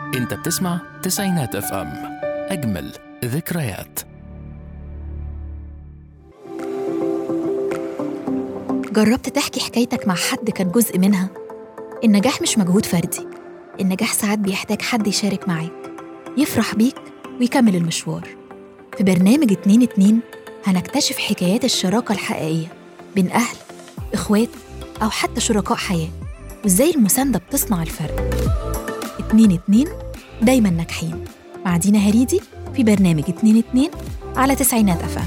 انت بتسمع تسعينات اف ام اجمل ذكريات جربت تحكي حكايتك مع حد كان جزء منها النجاح مش مجهود فردي النجاح ساعات بيحتاج حد يشارك معاك يفرح بيك ويكمل المشوار في برنامج اتنين اتنين هنكتشف حكايات الشراكة الحقيقية بين أهل إخوات أو حتى شركاء حياة وإزاي المساندة بتصنع الفرق اتنين اتنين دايما ناجحين مع دينا هريدي في برنامج اتنين اتنين على تسعينات أفهم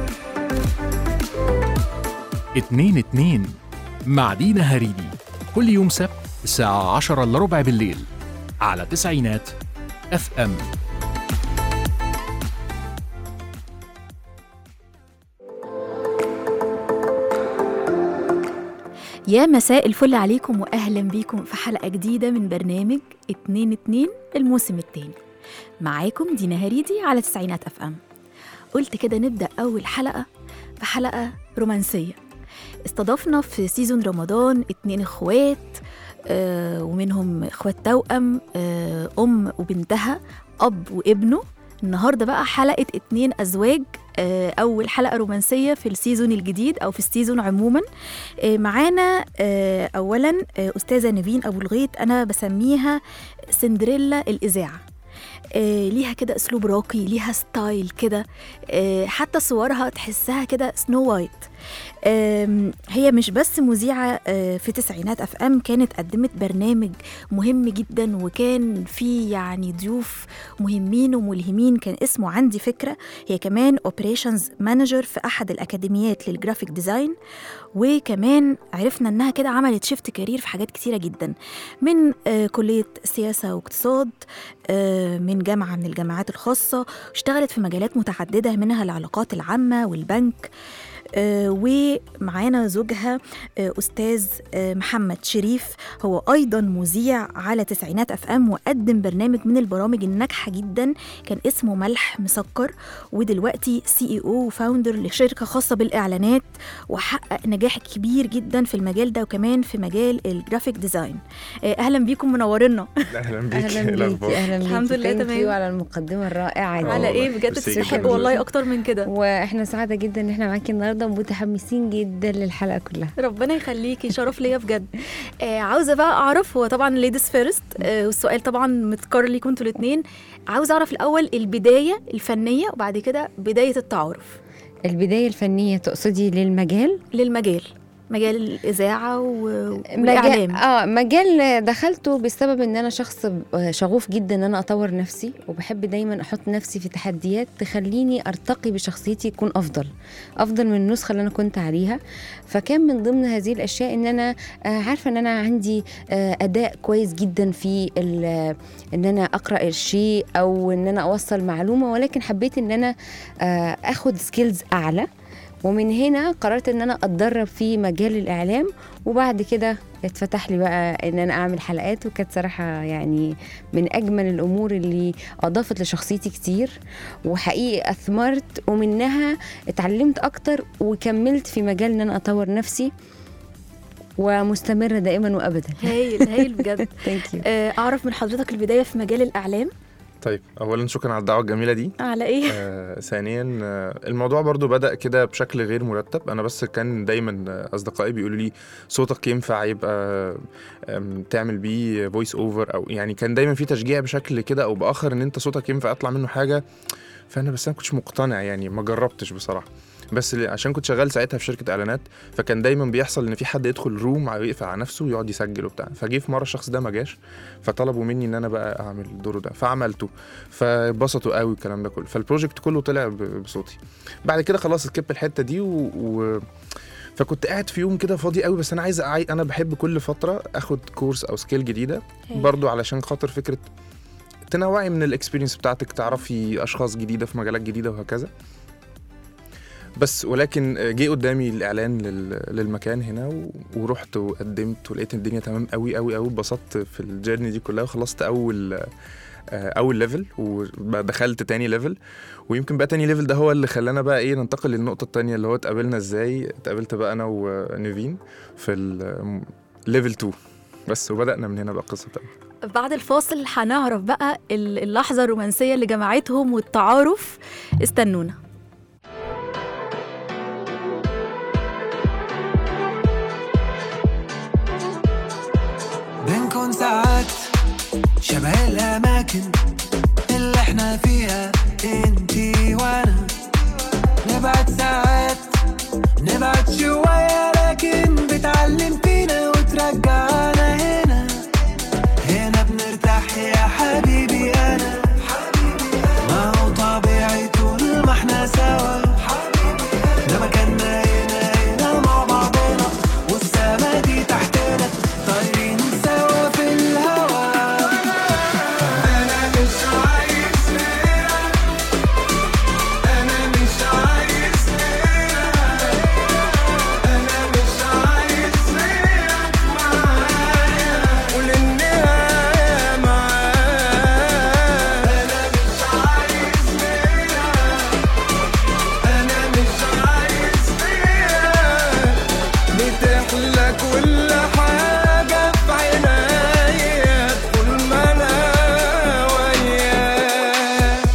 اتنين اتنين مع دينا هريدي كل يوم سبت الساعة عشرة إلا ربع بالليل على تسعينات اف ام يا مساء الفل عليكم واهلا بيكم في حلقه جديده من برنامج اتنين اتنين الموسم التاني معاكم دينا هريدي على تسعينات اف ام قلت كده نبدا اول حلقه بحلقه رومانسيه استضفنا في سيزون رمضان اتنين اخوات آه ومنهم اخوات توأم آه ام وبنتها اب وابنه النهارده بقى حلقه اتنين ازواج آه، اول حلقه رومانسيه في السيزون الجديد او في السيزون عموما آه، معانا آه، اولا آه، استاذه نيفين ابو الغيط انا بسميها سندريلا الاذاعه آه، ليها كده اسلوب راقي ليها ستايل كده آه، حتى صورها تحسها كده سنو وايت آم، هي مش بس مذيعة آه، في تسعينات اف ام كانت قدمت برنامج مهم جدا وكان فيه يعني ضيوف مهمين وملهمين كان اسمه عندي فكرة هي كمان اوبريشنز مانجر في احد الاكاديميات للجرافيك ديزاين وكمان عرفنا انها كده عملت شيفت كارير في حاجات كتيرة جدا من آه، كلية سياسة واقتصاد آه، من جامعة من الجامعات الخاصة اشتغلت في مجالات متعددة منها العلاقات العامة والبنك آه، ومعانا زوجها آه، أستاذ آه، محمد شريف هو أيضا مذيع على تسعينات أف أم وقدم برنامج من البرامج الناجحة جدا كان اسمه ملح مسكر ودلوقتي سي اي او وفاوندر لشركة خاصة بالإعلانات وحقق نجاح كبير جدا في المجال ده وكمان في مجال الجرافيك ديزاين آه، أهلا بيكم منورنا اهلا بيك اهلا إيه بيكي الأخبار؟ اهلا بيكي الحمد لله Thank تمام. you على المقدمه الرائعه دي على والله. ايه بجد ميرسي تستحق جداً. والله اكتر من كده واحنا سعاده جدا ان احنا معاكي النهارده ومتحمسين جدا للحلقه كلها ربنا يخليكي شرف ليا بجد آه عاوزه بقى اعرف هو طبعا ليديز فيرست آه والسؤال طبعا متكرر ليكم انتوا الاثنين عاوزه اعرف الاول البدايه الفنيه وبعد كده بدايه التعارف البدايه الفنيه تقصدي للمجال للمجال مجال الاذاعه و- مجال والاعلام اه مجال دخلته بسبب ان انا شخص شغوف جدا ان انا اطور نفسي وبحب دايما احط نفسي في تحديات تخليني ارتقي بشخصيتي يكون افضل افضل من النسخه اللي انا كنت عليها فكان من ضمن هذه الاشياء ان انا آه، عارفه ان انا عندي آه، اداء كويس جدا في ال- ان انا اقرا الشيء او ان انا اوصل معلومه ولكن حبيت ان انا آه، اخد سكيلز اعلى ومن هنا قررت ان انا اتدرب في مجال الاعلام وبعد كده اتفتح لي بقى ان انا اعمل حلقات وكانت صراحه يعني من اجمل الامور اللي اضافت لشخصيتي كتير وحقيقي اثمرت ومنها اتعلمت اكتر وكملت في مجال ان انا اطور نفسي ومستمره دائما وابدا هايل هايل بجد ثانك يو آه اعرف من حضرتك البدايه في مجال الاعلام طيب اولا شكرا على الدعوه الجميله دي على ايه آه ثانيا آه الموضوع برضو بدا كده بشكل غير مرتب انا بس كان دايما آه، اصدقائي بيقولوا لي صوتك ينفع يبقى آم، تعمل بيه فويس اوفر او يعني كان دايما في تشجيع بشكل كده او باخر ان انت صوتك ينفع يطلع منه حاجه فانا بس انا كنتش مقتنع يعني ما جربتش بصراحه بس ل- عشان كنت شغال ساعتها في شركه اعلانات فكان دايما بيحصل ان في حد يدخل روم ويقفل على نفسه ويقعد يسجل وبتاع فجه في مره الشخص ده ما جاش فطلبوا مني ان انا بقى اعمل الدور ده فعملته فاتبسطوا قوي الكلام ده كله فالبروجكت كله طلع ب- بصوتي بعد كده خلاص سكيب الحته دي و... و... فكنت قاعد في يوم كده فاضي قوي بس انا عايز أعي... انا بحب كل فتره اخد كورس او سكيل جديده هايل. برضو علشان خاطر فكره تنوعي من الاكسبيرينس بتاعتك تعرفي اشخاص جديده في مجالات جديده وهكذا بس ولكن جه قدامي الاعلان لل... للمكان هنا و... ورحت وقدمت ولقيت الدنيا تمام قوي قوي قوي اتبسطت في الجيرني دي كلها وخلصت اول آه، اول ليفل ودخلت تاني ليفل ويمكن بقى تاني ليفل ده هو اللي خلانا بقى ايه ننتقل للنقطه التانية اللي هو اتقابلنا ازاي اتقابلت بقى انا ونيفين في الليفل 2 بس وبدانا من هنا بقى قصه تانية بعد الفاصل هنعرف بقى ال- اللحظة الرومانسية اللي جمعتهم والتعارف استنونا بنكون ساعات شبه الأماكن اللي احنا فيها انتي وانا نبعد ساعات نبعد شوية لكن بتعلم فينا وترجعنا هنا هنا بنرتاح يا حبيبي أنا ما هو طبيعي طول ما احنا سوا ده مكاننا هنا هنا مع بعضنا والسما دي تحتنا طايرين سوا في الهوا انا مش عايز غيرك انا مش عايز غيرك انا مش عايز غيرك معايا وللنهاية معايا انا مش عايز غيرك انا مش عايز غيرك بتحلى كل حاجة في عينيا طول ما أنا وياك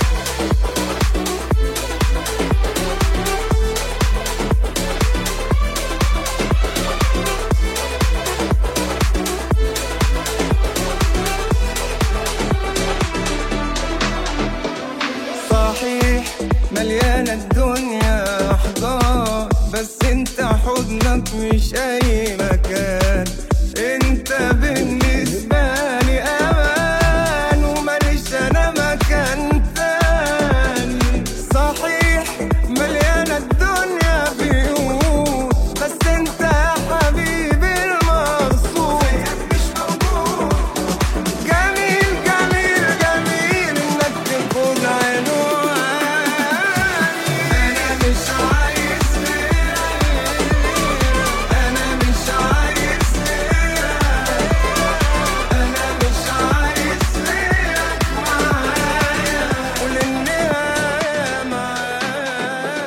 صحيح مليانة الدنيا أحضان بس انت حضنك مش أي مكان انت بالنسبة لي أمان وماليش أنا مكان تاني صحيح مليانة الدنيا بيوت بس انت يا حبيبي المقصود مش موجود جميل جميل جميل انك تكون عنواني انا مش عايز غيرك انا مش عايز غيرك انا مش عايز غيرك معايا وللنهاية معايا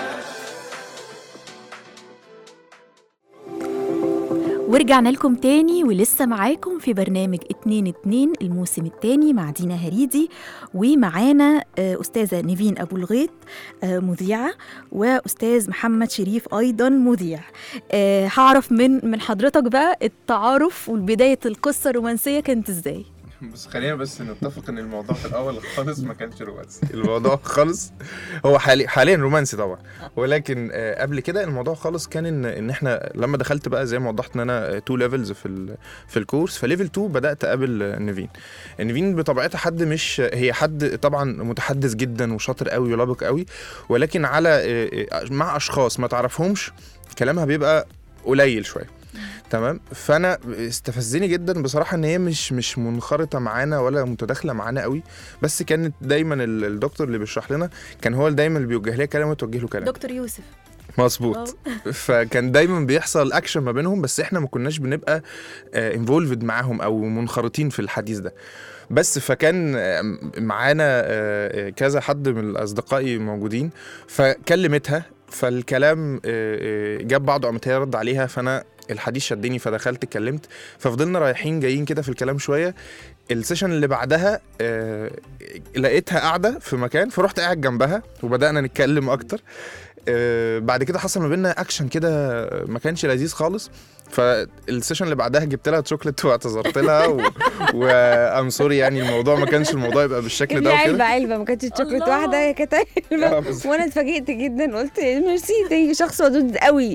ورجعنا لكم تاني ولسه معاكم في برنامج 2 2 الموسم التاني مع دينا هريدي ومعانا آه، أستاذة نيفين أبو الغيط آه، مذيعة وأستاذ محمد شريف أيضا مذيع آه، هعرف من من حضرتك بقى التعارف وبداية القصة الرومانسية كانت إزاي بس خلينا بس نتفق ان الموضوع في الاول خالص ما كانش رومانسي الموضوع خالص هو حالي حاليا رومانسي طبعا ولكن آه، قبل كده الموضوع خالص كان ان ان احنا لما دخلت بقى زي ما وضحت ان انا تو ليفلز في ال- في الكورس فليفل 2 بدات اقابل آه، نيفين نيفين بطبيعتها حد مش هي حد طبعا متحدث جدا وشاطر قوي ولبق قوي ولكن على آه، آه، مع اشخاص ما تعرفهمش كلامها بيبقى قليل شويه تمام فانا استفزني جدا بصراحه ان هي مش مش منخرطه معانا ولا متداخله معانا قوي بس كانت دايما ال- الدكتور اللي بيشرح لنا كان هو اللي دايما اللي بيوجه لها كلام وتوجه له كلام دكتور يوسف مظبوط فكان دايما بيحصل اكشن ما بينهم بس احنا ما كناش بنبقى انفولفد معاهم او منخرطين في الحديث ده بس فكان آه، معانا آه، آه، كذا حد من اصدقائي موجودين فكلمتها فالكلام آه، آه، جاب بعضه قامت هي رد عليها فانا الحديث شدني فدخلت اتكلمت ففضلنا رايحين جايين كده في الكلام شويه السيشن اللي بعدها آه، لقيتها قاعده في مكان فرحت قاعد جنبها وبدانا نتكلم اكتر آه، بعد كده حصل ما بيننا اكشن كده ما كانش لذيذ خالص فالسيشن اللي بعدها جبت لها شوكليت واعتذرت لها و... وام سوري يعني الموضوع ما كانش الموضوع يبقى بالشكل جيب ده لي علبه وكده علبه ما كانتش شوكليت الله. واحده هي كانت آه، علبه بس- وانا اتفاجئت جدا قلت ميرسي ده شخص ودود قوي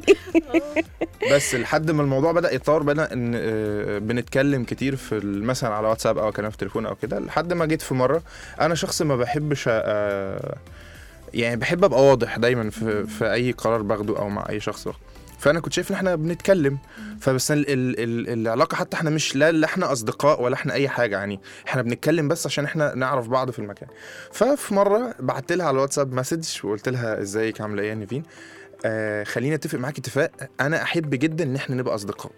بس لحد ما الموضوع بدا يتطور بدا ان آه، بنتكلم كتير في ال- مثلا على واتساب او كلام في تليفون او كده لحد ما جيت في مره انا شخص ما بحبش آه، يعني بحب ابقى واضح دايما في, في اي قرار باخده او مع اي شخص باخده فانا كنت شايف ان احنا بنتكلم فبس ال ال ال العلاقه حتى احنا مش لا لا احنا اصدقاء ولا احنا اي حاجه يعني احنا بنتكلم بس عشان احنا نعرف بعض في المكان ففي مره بعت لها على الواتساب مسج وقلت لها ازيك عامله ايه يا نيفين آه خليني اتفق معاك اتفاق انا احب جدا ان احنا نبقى اصدقاء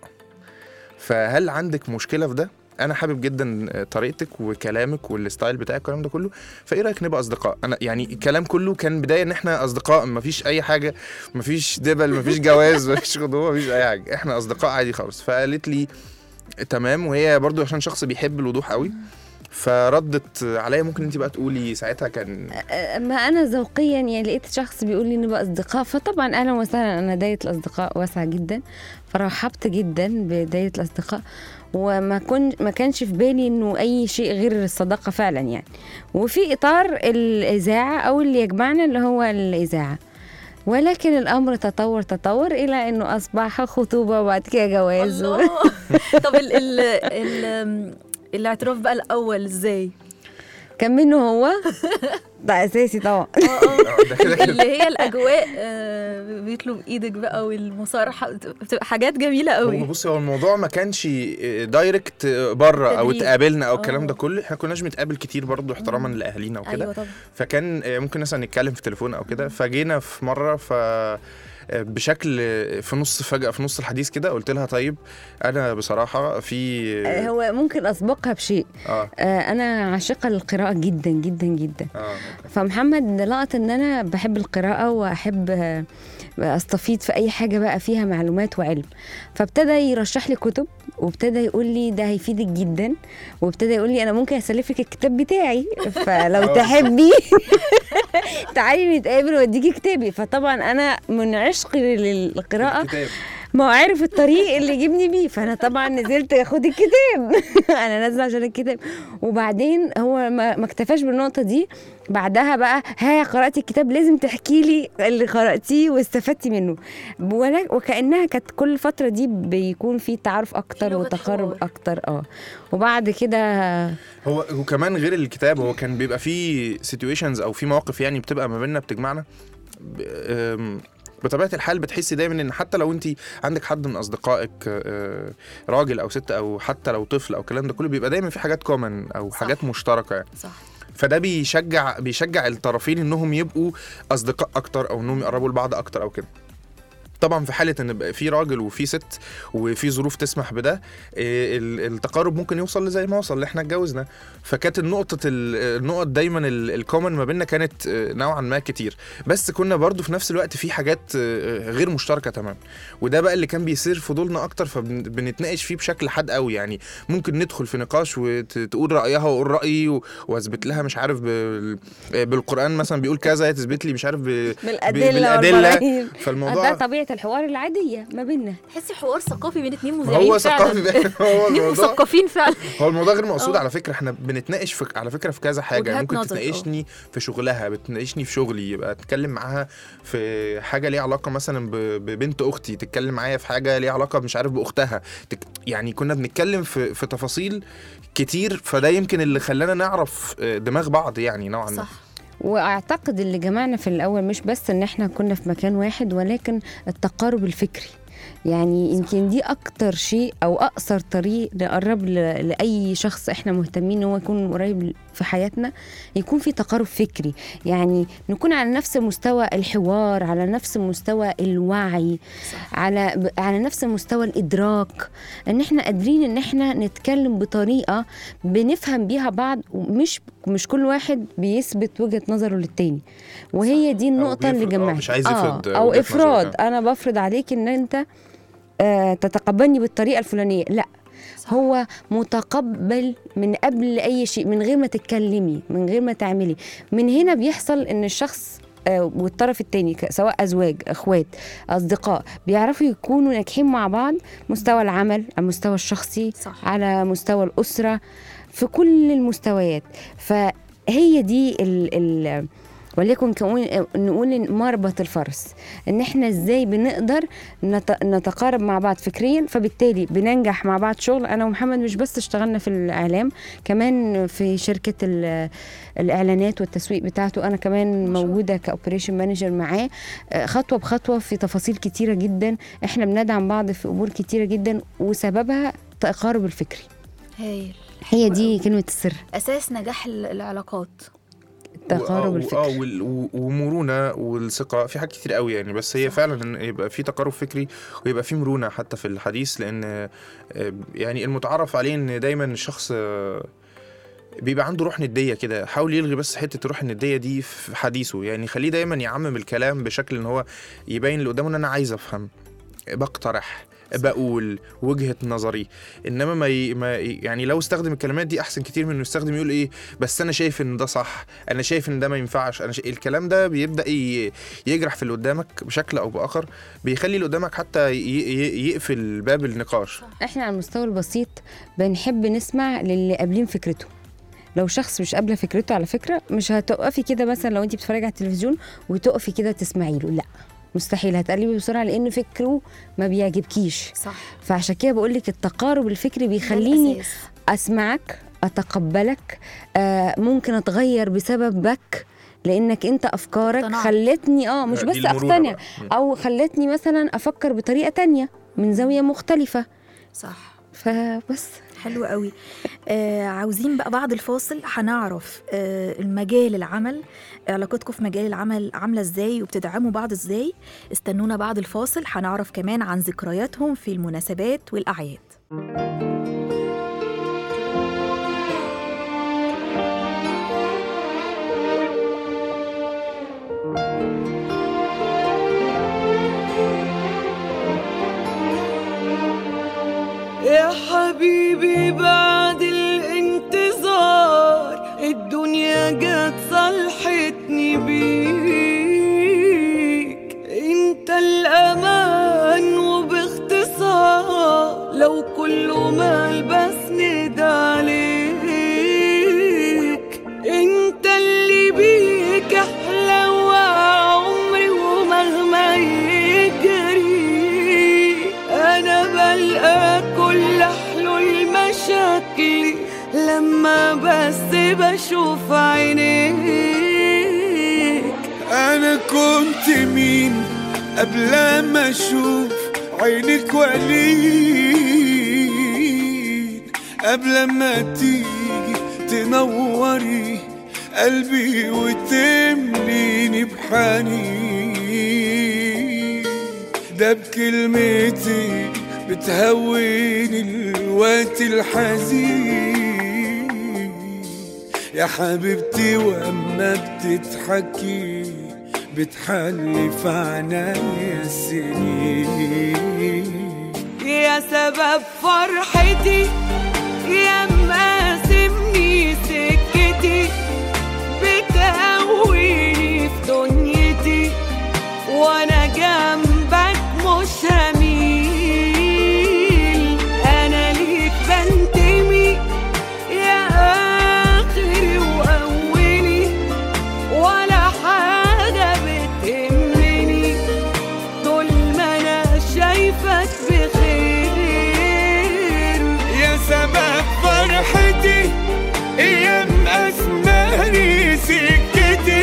فهل عندك مشكله في ده انا حابب جدا طريقتك وكلامك والستايل بتاعك الكلام ده كله فايه رايك نبقى اصدقاء انا يعني الكلام كله كان بدايه ان احنا اصدقاء مفيش اي حاجه مفيش دبل مفيش جواز مفيش خطوبه مفيش اي حاجه احنا اصدقاء عادي خالص فقالت لي تمام وهي برضو عشان شخص بيحب الوضوح قوي فردت عليا ممكن انت بقى تقولي ساعتها كان آه، ما انا ذوقيا يعني لقيت شخص بيقول لي نبقى اصدقاء فطبعا اهلا وسهلا انا دايره الاصدقاء واسعه جدا فرحبت جدا بدايره الاصدقاء وما كن ما كانش في بالي انه اي شيء غير الصداقه فعلا يعني وفي اطار الاذاعه او اللي يجمعنا اللي هو الاذاعه ولكن الامر تطور تطور الى انه اصبح خطوبه وبعد كده جواز و... الله طب ال ال ال الاعتراف بقى الاول ازاي كان منه هو ده اساسي طبعا اه اه ده كده كده اللي هي الاجواء آه، بيطلب ايدك بقى والمصارحه بتبقى حاجات جميله هو قوي بصي هو الموضوع ما كانش دايركت بره او تدريج. اتقابلنا او آه. الكلام ده كله احنا كناش بنتقابل كتير برضه احتراما لاهالينا وكده ايوه طبعا فكان آه، ممكن مثلا نتكلم في تليفون او كده فجينا في مره ف آه، بشكل آه، في نص فجأة في نص الحديث كده قلت لها طيب أنا بصراحة في هو ممكن اسبقها بشيء اه آه، انا عاشقه للقراءه جدا جدا جدا اه فمحمد لقط ان انا بحب القراءه واحب آه، استفيد في اي حاجه بقى فيها معلومات وعلم فابتدى يرشح لي كتب وابتدى يقول لي ده هيفيدك جدا وابتدى يقول لي انا ممكن اسلفك الكتاب بتاعي فلو آه. تحبي تعالي نتقابل واديكي كتابي فطبعا انا من عشقي للقراءه كتاب ما هو عارف الطريق اللي يجيبني بيه فانا طبعا نزلت اخد الكتاب انا نازله عشان الكتاب وبعدين هو ما ما اكتفاش بالنقطه دي بعدها بقى ها قراتي الكتاب لازم تحكي لي اللي قراتيه واستفدتي منه ولا- وكانها كانت كل الفتره دي بيكون في تعارف في اكتر لغة وتقارب حوار. اكتر اه وبعد كده هو وكمان غير الكتاب هو كان بيبقى فيه سيتويشنز او في مواقف يعني بتبقى ما بيننا بتجمعنا ب- أم، بطبيعه الحال بتحسي دايما ان حتى لو انت عندك حد من اصدقائك آه، راجل او ست او حتى لو طفل او الكلام ده كله بيبقى دايما في حاجات كومن او صح. حاجات مشتركه يعني صح فده بيشجع بيشجع الطرفين انهم يبقوا اصدقاء اكتر او انهم يقربوا لبعض اكتر او كده طبعا في حاله ان يبقى في راجل وفي ست وفي ظروف تسمح بده إيه، ال- التقارب ممكن يوصل لزي ما وصل اللي احنا اتجوزنا فكانت النقطه ال- النقط دايما ال- الكومن ما بيننا كانت آه، نوعا ما كتير بس كنا برضو في نفس الوقت في حاجات آه، غير مشتركه تمام وده بقى اللي كان بيصير فضولنا اكتر فبنتناقش فيه بشكل حاد قوي يعني ممكن ندخل في نقاش وتقول رايها واقول رايي و- واثبت لها مش عارف بال- بالقران مثلا بيقول كذا تثبت لي مش عارف ب... بالادله بالأدلة. والبراهين ده فالموضوع طبيعه الحوار العاديه ما بيننا تحسي حوار ثقافي بين اتنين ما مذيعين هو فعلا ثقافي بقى هو اتنين الموضوع مثقفين فعلا هو الموضوع غير مقصود اه. على فكره احنا بنتناقش في على فكره في كذا حاجه وجهات ممكن نظر، اه. تناقشني في شغلها بتناقشني في شغلي يبقى اتكلم معاها في حاجه ليها علاقه مثلا ب- ببنت اختي تتكلم معايا في حاجه ليها علاقه مش عارف باختها تك... يعني كنا بنتكلم في في تفاصيل كتير فده يمكن اللي خلانا نعرف آه، دماغ بعض يعني نوعا ما صح واعتقد اللي جمعنا في الاول مش بس ان احنا كنا في مكان واحد ولكن التقارب الفكري يعني يمكن دي اكتر شيء او اقصر طريق نقرب ل- لاي شخص احنا مهتمين ان هو يكون قريب في حياتنا يكون في تقارب فكري يعني نكون على نفس مستوى الحوار على نفس مستوى الوعي صح على ب- على نفس مستوى الادراك ان احنا قادرين ان احنا نتكلم بطريقه بنفهم بيها بعض ومش مش كل واحد بيثبت وجهه نظره للتاني وهي دي النقطه اللي بيفرض- آه، جمعت مش عايز يفرض او وجهة افراض نظره. انا بفرض عليك ان انت آه تتقبلني بالطريقه الفلانيه لا صح. هو متقبل من قبل اي شيء من غير ما تتكلمي من غير ما تعملي من هنا بيحصل ان الشخص آه، والطرف التاني ك- سواء ازواج اخوات اصدقاء بيعرفوا يكونوا ناجحين مع بعض مستوى العمل على المستوى الشخصي صح على مستوى الاسره في كل المستويات فهي دي ال ال وليكن كون نقول إن مربط الفرس ان احنا ازاي بنقدر نت- نتقارب مع بعض فكريا فبالتالي بننجح مع بعض شغل انا ومحمد مش بس اشتغلنا في الاعلام كمان في شركه ال- الاعلانات والتسويق بتاعته انا كمان ما شاء الله. موجوده كاوبريشن مانجر معاه آه، خطوه بخطوه في تفاصيل كتيره جدا احنا بندعم بعض في امور كتيره جدا وسببها التقارب الفكري هايل هي دي كلمه السر اساس نجاح ال- العلاقات التقارب و- الفكري اه وال- و- ومرونه والثقه في حاجات كتير قوي يعني بس هي صح. فعلا إن يبقى في تقارب فكري ويبقى في مرونه حتى في الحديث لان آه، يعني المتعارف عليه ان دايما الشخص آه، بيبقى عنده روح نديه كده حاول يلغي بس حته الروح النديه دي في حديثه يعني خليه دايما يعمم الكلام بشكل ان هو يبين اللي قدامه ان انا عايز افهم بقترح بقول وجهه نظري انما ما, ي... ما ي... يعني لو استخدم الكلمات دي احسن كتير من انه يستخدم يقول ايه بس انا شايف ان ده صح انا شايف ان ده ما ينفعش انا ش... الكلام ده بيبدا ي... يجرح في اللي قدامك بشكل او باخر بيخلي اللي قدامك حتى ي... ي... يقفل باب النقاش احنا على المستوى البسيط بنحب نسمع للي قابلين فكرته لو شخص مش قابله فكرته على فكره مش هتقفي كده مثلا لو انت بتتفرجي على التلفزيون وتقفي كده تسمعي له لا مستحيل هتقلبي بسرعه لان فكره ما بيعجبكيش صح فعشان كده بقول لك التقارب الفكري بيخليني ده الأساس. اسمعك اتقبلك آه ممكن اتغير بسببك لانك انت افكارك اقتنعت. خلتني اه مش دي بس المرونة اقتنع بقى. م. او خلتني مثلا افكر بطريقه تانية من زاويه مختلفه صح فبس حلو قوي آه عاوزين بقى بعد الفاصل هنعرف آه المجال العمل علاقتكم في مجال العمل عامله ازاي وبتدعموا بعض ازاي استنونا بعد الفاصل هنعرف كمان عن ذكرياتهم في المناسبات والاعياد يا حبيبي بعد الانتظار الدنيا جت صلحتني بيك انت الامان وباختصار لو كله مال بس ندى عليك انت اللي بيك احلى وعمري ومهما يجري انا بلقى كل حلول مشاكلي لما بس بشوف عينيك انا كنت مين قبل ما اشوف عينك وليد قبل ما تيجي تنوري قلبي وتمليني بحنين ده بكلمتك بتهوني الوقت الحزين يا حبيبتي واما بتضحكي بتحلي في عنايا السنين يا سبب فرحتي يا مقاسمني سكتي بتقويني في دنيتي وانا جنبك مش هميل انا ليك بنتمي يا اخري واولي ولا حاجه بتهمني طول ما انا شايفك بخير يا سبب فرحتي ايام اسماني سكتي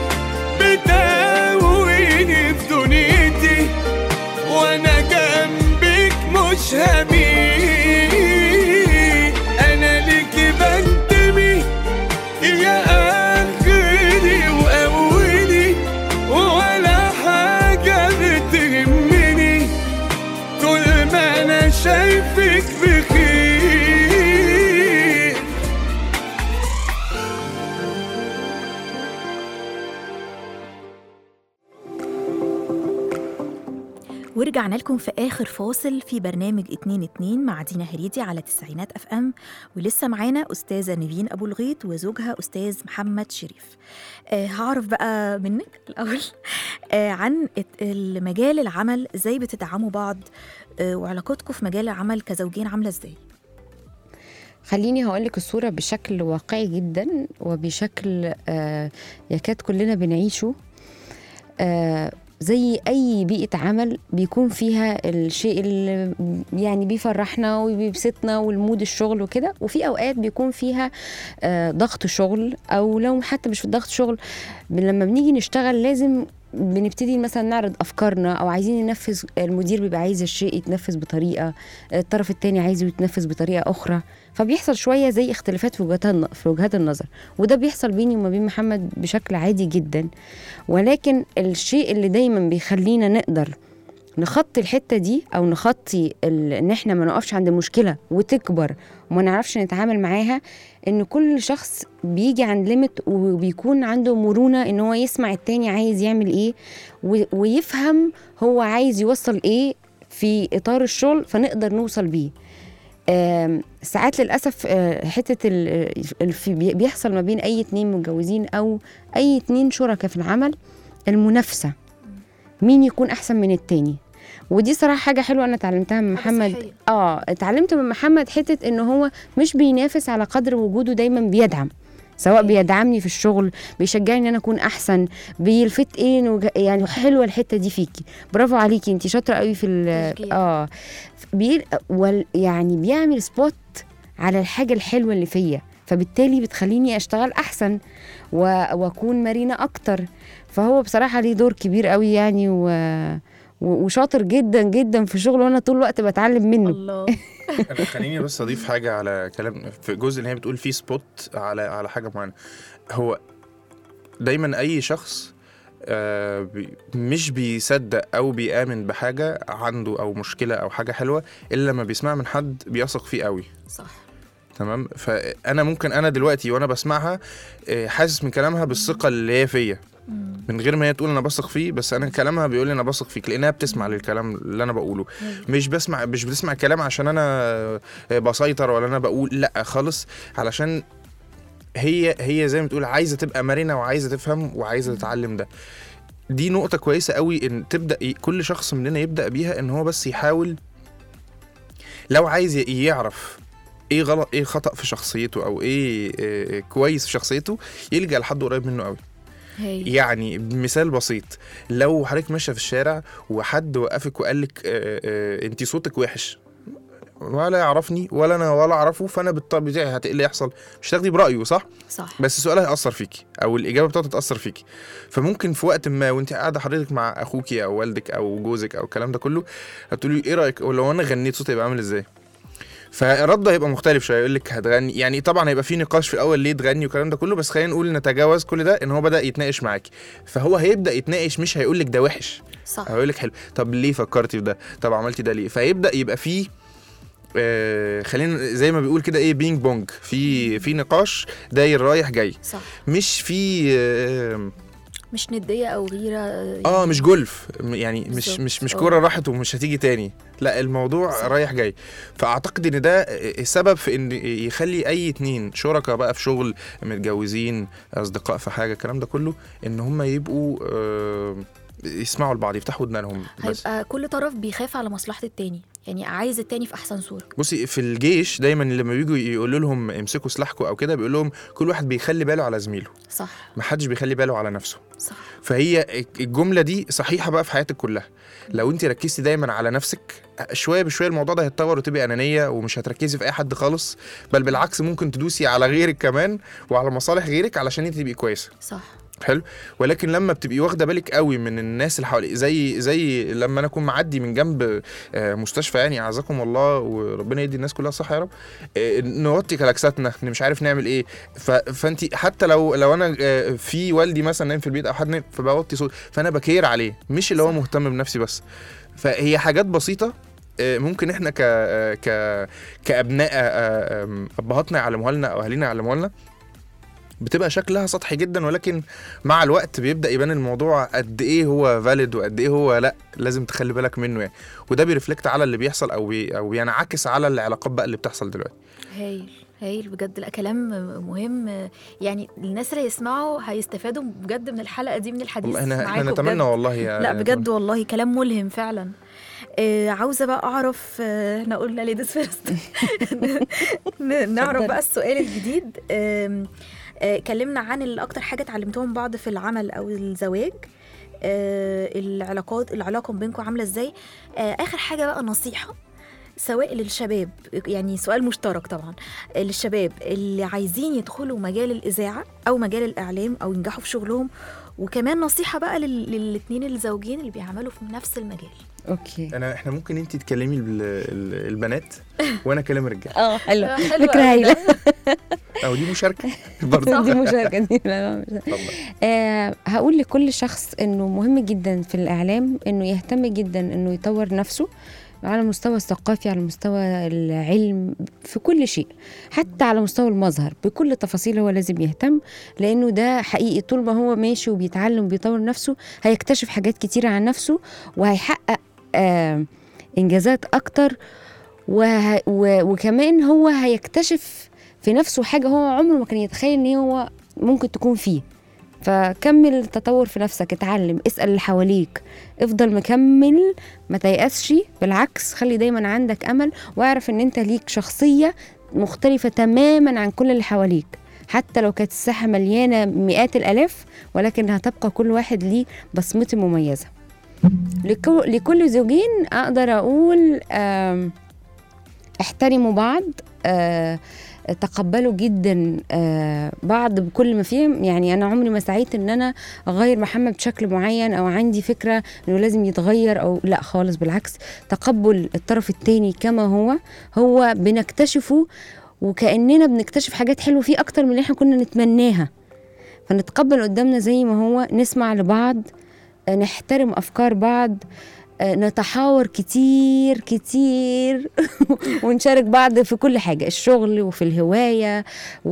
بتقويني في دنيتي وانا جنبك مش هميل انا ليكي بنتمي يا اخري واولي ولا حاجه بتهمني طول ما انا شايفك بخير ورجعنا لكم في آخر فاصل في برنامج 2 2 مع دينا هريدي على تسعينات اف ام ولسه معانا أستاذة نيفين أبو الغيط وزوجها أستاذ محمد شريف آه هعرف بقى منك الأول آه عن الت- المجال العمل ازاي بتدعموا بعض آه وعلاقتكم في مجال العمل كزوجين عاملة ازاي خليني هقول لك الصوره بشكل واقعي جدا وبشكل آه يكاد كلنا بنعيشه آه زي اي بيئه عمل بيكون فيها الشيء اللي يعني بيفرحنا وبيبسطنا والمود الشغل وكده وفي اوقات بيكون فيها آه ضغط شغل او لو حتى مش في ضغط شغل ب- لما بنيجي نشتغل لازم بنبتدي مثلا نعرض افكارنا او عايزين ننفذ المدير بيبقى عايز الشيء يتنفذ بطريقه الطرف التاني عايزه يتنفذ بطريقه اخرى فبيحصل شويه زي اختلافات في وجهات الن- في وجهات النظر وده بيحصل بيني وما بين محمد بشكل عادي جدا ولكن الشيء اللي دايما بيخلينا نقدر نخطي الحته دي او نخطي ال- ان احنا ما نقفش عند المشكله وتكبر وما نعرفش نتعامل معاها ان كل شخص بيجي عند ليميت وبيكون عنده مرونه ان هو يسمع التاني عايز يعمل ايه و- ويفهم هو عايز يوصل ايه في اطار الشغل فنقدر نوصل بيه آم، ساعات للاسف آه، حته ال- ال- في- بي- بيحصل ما بين اي اتنين متجوزين او اي اتنين شركاء في العمل المنافسه مين يكون احسن من التاني ودي صراحه حاجه حلوه انا اتعلمتها من حاجة محمد صحية. اه اتعلمت من محمد حته ان هو مش بينافس على قدر وجوده دايما بيدعم سواء بيدعمني في الشغل بيشجعني ان انا اكون احسن بيلفت ايه إنه ج- يعني حلوه الحته دي فيكي برافو عليكي انت شاطره قوي في ال- تشجيع. اه بي وال يعني بيعمل سبوت على الحاجه الحلوه اللي فيا فبالتالي بتخليني اشتغل احسن و... واكون مرنه اكتر فهو بصراحه ليه دور كبير قوي يعني و... و- وشاطر جدا جدا في شغله وانا طول الوقت بتعلم منه الله أنا خليني بس اضيف حاجه على كلام في جزء اللي هي بتقول فيه سبوت على على حاجه معينه هو دايما اي شخص آه، بي- مش بيصدق او بيامن بحاجه عنده او مشكله او حاجه حلوه الا لما بيسمعها من حد بيثق فيه قوي صح تمام فانا ممكن انا دلوقتي وانا بسمعها آه، حاسس من كلامها بالثقه اللي هي فيا مم. من غير ما هي تقول انا بثق فيه بس انا كلامها بيقول لي انا بثق فيك لانها بتسمع للكلام اللي انا بقوله مش بسمع مش بتسمع كلام عشان انا بسيطر ولا انا بقول لا خالص علشان هي هي زي ما تقول عايزه تبقى مرنه وعايزه تفهم وعايزه تتعلم ده دي نقطة كويسة قوي ان تبدأ ي- كل شخص مننا يبدأ بيها ان هو بس يحاول لو عايز ي- يعرف ايه غلط ايه خطأ في شخصيته او ايه آه، كويس في شخصيته يلجأ لحد قريب منه قوي هي يعني مثال بسيط لو حضرتك ماشيه في الشارع وحد وقفك وقال لك انت صوتك وحش ولا يعرفني ولا انا ولا اعرفه فانا بالطبع بتاعي هت- إيه اللي يحصل مش تاخدي برايه صح صح بس السؤال هيأثر فيكي او الاجابه بتاعته تأثر فيكي فممكن في وقت ما وانت قاعده حضرتك مع اخوكي او والدك او جوزك او الكلام ده كله هتقولي ايه رايك لو انا غنيت صوتي هيبقى عامل ازاي فرده هيبقى مختلف شويه يقول لك هتغني يعني طبعا هيبقى في نقاش في الاول ليه تغني والكلام ده كله بس خلينا نقول نتجاوز كل ده ان هو بدا يتناقش معاكي فهو هيبدا يتناقش مش هيقول لك ده وحش صح هيقول لك حلو طب ليه فكرتي في ده طب عملتي ده ليه فيبدا يبقى فيه آه خلينا زي ما بيقول كده ايه بينج بونج في في نقاش داير رايح جاي صح مش في آه, مش ندية أو غيرة اه مش جولف م- يعني مش بالظبط، مش مش آه. كوره راحت ومش هتيجي تاني لا الموضوع صح. رايح جاي فاعتقد ان ده آه، سبب في ان يخلي اي اتنين شركاء بقى في شغل متجوزين اصدقاء في حاجه الكلام ده كله ان هم يبقوا آه يسمعوا لبعض يفتحوا ودنانهم بس هيبقى كل طرف بيخاف على مصلحة التاني يعني عايز التاني في أحسن صورة بصي في الجيش دايما لما بيجوا يقولوا لهم امسكوا سلاحكم او كده بيقول لهم كل واحد بيخلي باله على زميله صح ما حدش بيخلي باله على نفسه صح فهي الجمله دي صحيحه بقى في حياتك كلها لو انت ركزتي دايما على نفسك شويه بشويه الموضوع ده هيتطور وتبقي انانيه ومش هتركزي في اي حد خالص بل بالعكس ممكن تدوسي على غيرك كمان وعلى مصالح غيرك علشان انت تبقي كويسه صح حلو ولكن لما بتبقي واخده بالك قوي من الناس اللي حواليك زي زي لما انا اكون معدي من جنب آه، مستشفى يعني اعزكم الله وربنا يدي الناس كلها صحه يا رب آه، نوطي كلاكساتنا إن مش عارف نعمل ايه ف... فانت حتى لو لو انا آه، في والدي مثلا نايم في البيت او حد نايم فبوطي صوت فانا بكير عليه مش اللي هو صح. مهتم بنفسي بس فهي حاجات بسيطه آه، ممكن احنا ك آه، ك كابناء آه، آم، ابهاتنا يعلموها لنا او اهالينا يعلموها لنا بتبقى شكلها سطحي جدا ولكن مع الوقت بيبدا يبان الموضوع قد ايه هو فاليد وقد ايه هو لا لازم تخلي بالك منه يعني وده بيرفلكت على اللي بيحصل او بي او بينعكس على العلاقات بقى اللي بتحصل دلوقتي هايل هايل بجد لا كلام مهم يعني الناس اللي يسمعوا هيستفادوا بجد من الحلقة دي من الحديث والله احنا احنا معاكم نتمنى بجد. والله يا لا يا بجد والله كلام ملهم فعلا آه عاوزه بقى اعرف آه، احنا قلنا ليديز فيرست نعرف بقى السؤال الجديد آم، آه، اتكلمنا عن ال- اكتر حاجه اتعلمتوهم بعض في العمل او الزواج آه، العلاقات العلاقه بينكم عامله ازاي آه، اخر حاجه بقى نصيحه سواء للشباب يعني سؤال مشترك طبعا للشباب اللي عايزين يدخلوا مجال الإذاعة أو مجال الإعلام أو ينجحوا في شغلهم وكمان نصيحة بقى لل- للاتنين الزوجين اللي بيعملوا في نفس المجال اوكي انا احنا ممكن انت تكلمي ال- ال- البنات وانا اكلم الرجاله اه حلو حلوة فكره أوي هايله ده. او دي مشاركه برضه دي مشاركه دي لا، لا، مش- اتفضل. آه هقول لكل شخص انه مهم جدا في الاعلام انه يهتم جدا انه يطور نفسه على المستوى الثقافي على مستوى العلم في كل شيء حتى على مستوى المظهر بكل تفاصيل هو لازم يهتم لانه ده حقيقي طول ما هو ماشي وبيتعلم وبيطور نفسه هيكتشف حاجات كتيره عن نفسه وهيحقق آه انجازات اكتر وه... و... وكمان هو هيكتشف في نفسه حاجه هو عمره ما كان يتخيل ان هو ممكن تكون فيه فكمل التطور في نفسك اتعلم اسال اللي حواليك افضل مكمل ما تيأسش بالعكس خلي دايما عندك امل واعرف ان انت ليك شخصيه مختلفه تماما عن كل اللي حواليك حتى لو كانت الساحه مليانه مئات الالاف ولكن هتبقى كل واحد ليه بصمته مميزه لكل, لكل زوجين اقدر اقول آم، احترموا بعض آه، تقبلوا جدا آه، بعض بكل ما فيه يعني انا عمري ما سعيت ان انا اغير محمد بشكل معين او عندي فكره انه لازم يتغير او لا خالص بالعكس تقبل الطرف التاني كما هو هو بنكتشفه وكاننا بنكتشف حاجات حلوه فيه اكتر من اللي احنا كنا نتمناها فنتقبل قدامنا زي ما هو نسمع لبعض آه، نحترم افكار بعض آه، نتحاور كتير كتير ونشارك بعض في كل حاجة الشغل وفي الهواية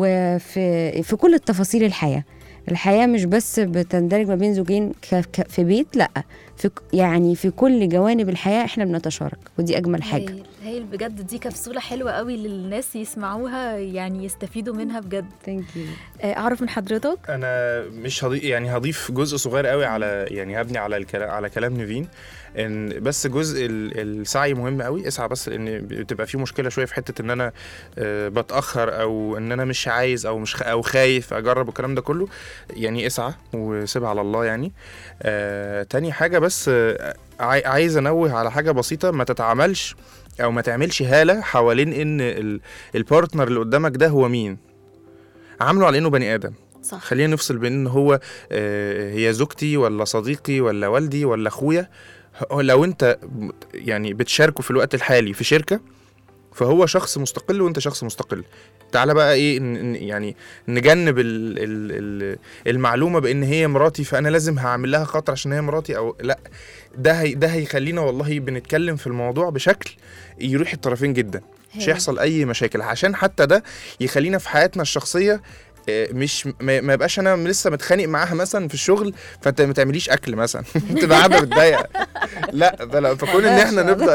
وفي في كل التفاصيل الحياة الحياة مش بس بتندرج ما بين زوجين ك- ك- في بيت لا في ك- يعني في كل جوانب الحياة احنا بنتشارك ودي أجمل حاجة هايل هايل بجد دي كبسولة حلوة قوي للناس يسمعوها يعني يستفيدوا منها بجد ثانك يو آه، أعرف من حضرتك انا مش هضيف يعني هضيف جزء صغير قوي على يعني هبني على الكلام على كلام نيفين ان بس جزء ال- السعي مهم قوي اسعى بس لان بتبقى في مشكله شويه في حته ان انا آه، بتاخر او ان انا مش عايز او مش خ- او خايف اجرب الكلام ده كله يعني اسعى وسيبها على الله يعني آه، تاني حاجه بس آه، عاي- عايز انوه على حاجه بسيطه ما تتعاملش او ما تعملش هاله حوالين ان ال- البارتنر اللي قدامك ده هو مين عامله على انه بني ادم صح خلينا نفصل بين ان هو آه، هي زوجتي ولا صديقي ولا والدي ولا اخويا هو لو انت م- يعني بتشاركه في الوقت الحالي في شركه فهو شخص مستقل وانت شخص مستقل تعالى بقى ايه ن- ن- يعني نجنب ال ال ال المعلومه بان هي مراتي فانا لازم هعمل لها خاطر عشان هي مراتي او لا ده هي ده هيخلينا والله بنتكلم في الموضوع بشكل يروح الطرفين جدا مش هايل. هيحصل اي مشاكل عشان حتى ده يخلينا في حياتنا الشخصيه آه، مش ما ما يبقاش انا لسه متخانق معاها مثلا في الشغل فانت ما تعمليش اكل مثلا تبقى قاعده متضايقه لا ده لا فكون ان احنا نبدا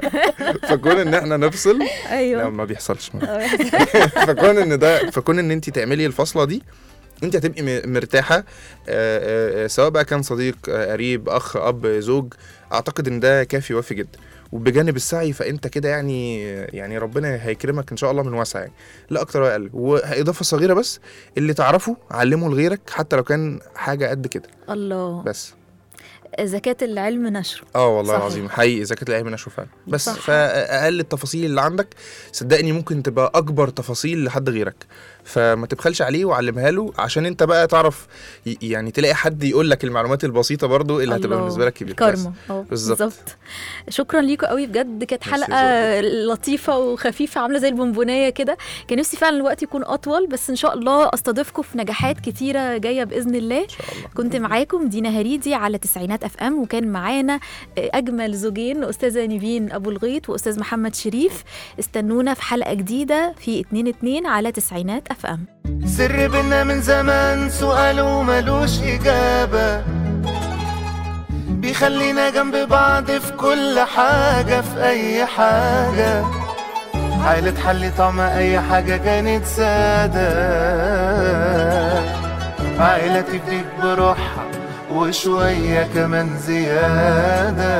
فكون ان احنا نفصل لا أيوه ما بيحصلش فكون ان ده فكون ان انت تعملي الفصله دي انت هتبقي م- مرتاحه آه، آه، آه، سواء بقى كان صديق آه، قريب اخ اب زوج اعتقد ان ده كافي وافي جدا وبجانب السعي فانت كده يعني يعني ربنا هيكرمك ان شاء الله من واسع يعني لا اكتر ولا اقل واضافه صغيره بس اللي تعرفه علمه لغيرك حتى لو كان حاجه قد كده الله بس زكاة العلم نشره اه والله صحيح. العظيم حقيقي زكاه العلم نشوف فعلا بس صح. فاقل التفاصيل اللي عندك صدقني ممكن تبقى اكبر تفاصيل لحد غيرك فما تبخلش عليه وعلمها له عشان انت بقى تعرف ي- يعني تلاقي حد يقول لك المعلومات البسيطه برضو اللي هتبقى الله. بالنسبه لك كبيره بس. كارما اه بالظبط. بالظبط شكرا ليكم قوي بجد كانت ميرسي حلقه لطيفه وخفيفه عامله زي البونبونيه كده كان نفسي فعلا الوقت يكون اطول بس ان شاء الله استضيفكم في نجاحات كتيره جايه باذن الله ان شاء الله كنت معاكم دينا هريدي على تسعينات اف ام وكان معانا اجمل زوجين استاذه نيفين ابو الغيط واستاذ محمد شريف استنونا في حلقه جديده في 2 2 على تسعينات اف ام سر بينا من زمان سؤاله ملوش إجابة بيخلينا جنب بعض في كل حاجة في أي حاجة عيلة حل طعم أي حاجة كانت سادة عيلة تفديك بروحها وشوية كمان زيادة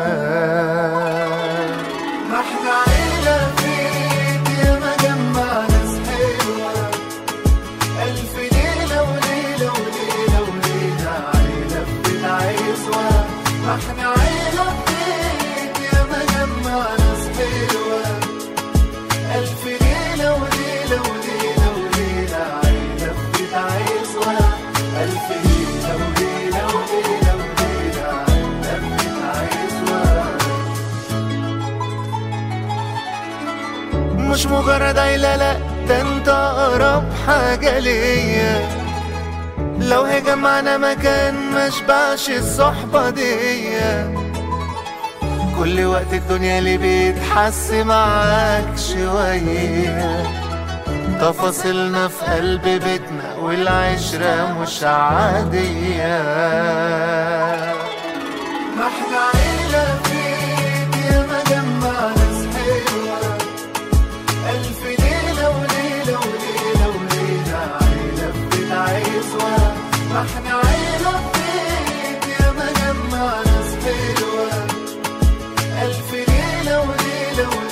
ما احنا عيلة فيك يا مجمع ناس حلوة ألف ليلة وليلة وليلة وليلة عيلة في بيت عزوة ما احنا عيلة فيك يا مجمع ناس حلوة ألف ليلة وليلة وليلة وليلة عيلة في بيت عزوة ألف ليلة وليلة وليلة وليلة عيلة في بيت عزوة مش مجرد عيلة لأ ده انت أقرب حاجة ليا لو هي جمعنا مكان مشبعش الصحبة دي كل وقت الدنيا اللي بيتحس معاك شوية تفاصيلنا في قلب بيتنا والعشرة مش عادية ما احنا عيلة فيك يا مجمع ما احنا عيلة بيت يا ما جمع ناس حلوة ألف ليلة وليلة وليلة